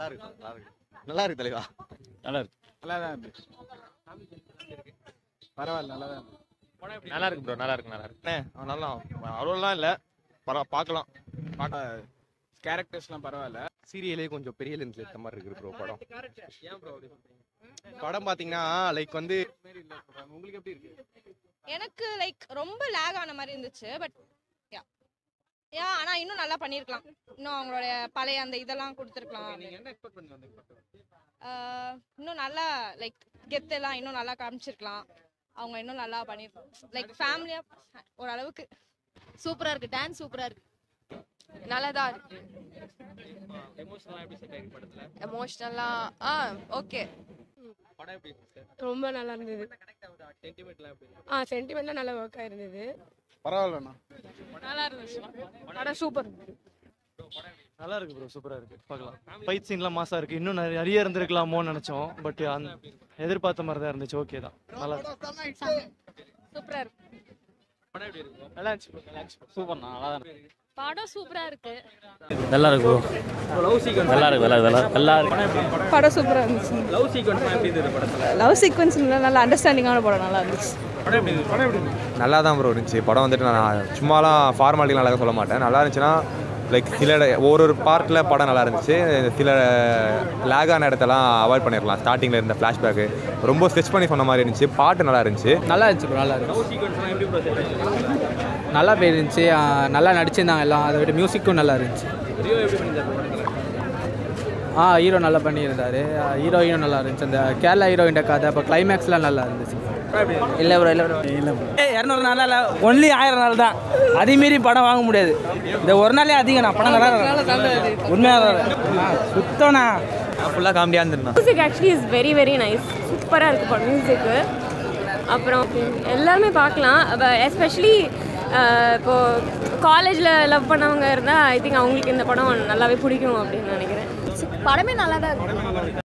நல்லா இருக்கு நல்லா இருக்கு நல்லா இருக்கு தலைவா நல்லா இருக்கு நல்லா தான் இருந்துச்சு பரவாயில்ல நல்லா தான் நல்லா இருக்கு ப்ரோ நல்லா இருக்கு நல்லா இருக்கு நல்லா அவ்வளோலாம் இல்லை பரவ பார்க்கலாம் கேரக்டர்ஸ்லாம் பரவாயில்ல சீரியலே கொஞ்சம் பெரிய லென்ஸ் எடுத்த மாதிரி இருக்கு ப்ரோ படம் படம் பார்த்தீங்கன்னா லைக் வந்து உங்களுக்கு எப்படி இருக்கு எனக்கு லைக் ரொம்ப லேக் ஆன மாதிரி இருந்துச்சு பட் யா யா ஆனா இன்னும் நல்லா பண்ணியிருக்கலாம் இன்னும் அவங்களுடைய பழைய அந்த இதெல்லாம் கொடுத்துருக்கலாம் நீங்க என்ன எக்ஸ்பெக்ட் பண்ணி வந்தீங்க ஆஹ் இன்னும் நல்லா லைக் கெத்தெல்லாம் இன்னும் நல்லா காமிச்சிருக்கலாம் அவங்க இன்னும் நல்லா பண்ணிருக்கலாம் லைக் ஃபேமிலியா ஓரளவுக்கு சூப்பரா இருக்கு டான்ஸ் சூப்பரா இருக்கு நல்லா தான் இருக்கு எமோஷனலாக எப்படி செட் ஆயிருக்கு படத்துல எமோஷனலா ஆ ஓகே படம் எப்படி இருக்கு ரொம்ப நல்லா இருந்தது சென்டிமெண்ட்லாம் எப்படி இருக்கு ஆ சென்டிமெண்ட்லாம் நல்லா ஒர்க் ஆயிருந்தது பரவாயில்லண்ணா நல்லா இருந்துச்சு படம் சூப்பர் நல்லா இருக்கு ப்ரோ சூப்பரா இருக்கு பார்க்கலாம் ஃபைட் சீன்லாம் மாசா இருக்கு இன்னும் நிறைய நிறைய இருந்திருக்கலாமோன்னு நினைச்சோம் பட் அந்த எதிர்பார்த்த மாதிரி தான் இருந்துச்சு ஓகே தான் நல்லா இருக்கு சூப்பரா இருக்கு படம் எப்படி இருக்கு நல்லா இருந்துச்சு நல்லா இருந்துச்சு சூப்பர் நல்லா தான் படம் சூப்பரா இருக்கு நல்லா இருக்கு ப்ரோ லவ் சீக்வன்ஸ் நல்லா இருக்கு நல்லா இருக்கு நல்லா இருக்கு படம் சூப்பரா இருந்துச்சு லவ் சீக்வன்ஸ்லாம் எப்படி இருந்தது படத்துல லவ் சீக்வன்ஸ் நல்ல அண்டர்ஸ்டாண்டிங்கான படம் நல்லா இருந்துச்சு படம் எப்படி இருக்கு படம் எப்படி இருக்கு நல்லா தான் ப்ரோ இருந்துச்சு படம் வந்துட்டு நான் சும்மாலாம் ஃபார்மாலிட்டி நல்லா சொல்ல மாட்டேன் நல்லா இருந்துச்சுன்னா லைக் சில இட- ஒரு ஒரு பார்ட்டில் படம் நல்லா இருந்துச்சு சில லேகான இடத்தெல்லாம் அவாய்ட் பண்ணிடலாம் ஸ்டார்டிங்கில் இருந்த ஃப்ளாஷ்பேக்கு ரொம்ப ஸ்கெச் பண்ணி சொன்ன மாதிரி இருந்துச்சு பாட்டு நல்லா இருந்துச்சு நல்லா இருந்துச்சு bro, நல்லா இருந்துச்சு லவ் சீக்வன்ஸ்லாம் எப்படி ப்ரோ செட் ஆயிருக்கு நல்லா போயிருந்துச்சு ஆ, நல்லா நடிச்சிருந்தாங்க எல்லாம் அதை விட மியூசிக்கும் நல்லா இருந்துச்சு ரியோ எப்படி பண்ணிருந்தாரு படத்துல ஆ ஹீரோ நல்லா பண்ணியிருந்தாரு ஹீரோயினும் நல்லா இருந்துச்சு அந்த கேரளா ஹீரோயின் கதை அப்போ கிளைமேக்ஸ்லாம் நல்லா இருந்துச்சு இல்லை ப்ரோ இல்லை ப்ரோ இல்லை ப்ரோ இரநூறு நாள் ஒன்லி ஆயிரம் நாள் தான் அதே மீறி படம் வாங்க முடியாது இந்த ஒரு நாளே அதிகம் நான் படம் நல்லா உண்மையாக சுத்தம்ண்ணா ஃபுல்லாக காமெடியாக இருந்திருந்தேன் music actually is very very nice சூப்பராக இருக்கு படம் மியூசிக்கு அப்புறம் எல்லாருமே பார்க்கலாம் எஸ்பெஷலி இப்போ காலேஜில் லவ் பண்ணவங்க இருந்தால் ஐ திங்க் அவங்களுக்கு இந்த படம் நல்லாவே பிடிக்கும் அப்படின்னு நினைக்கிறேன் படமே நல்லா தான் இருக்கு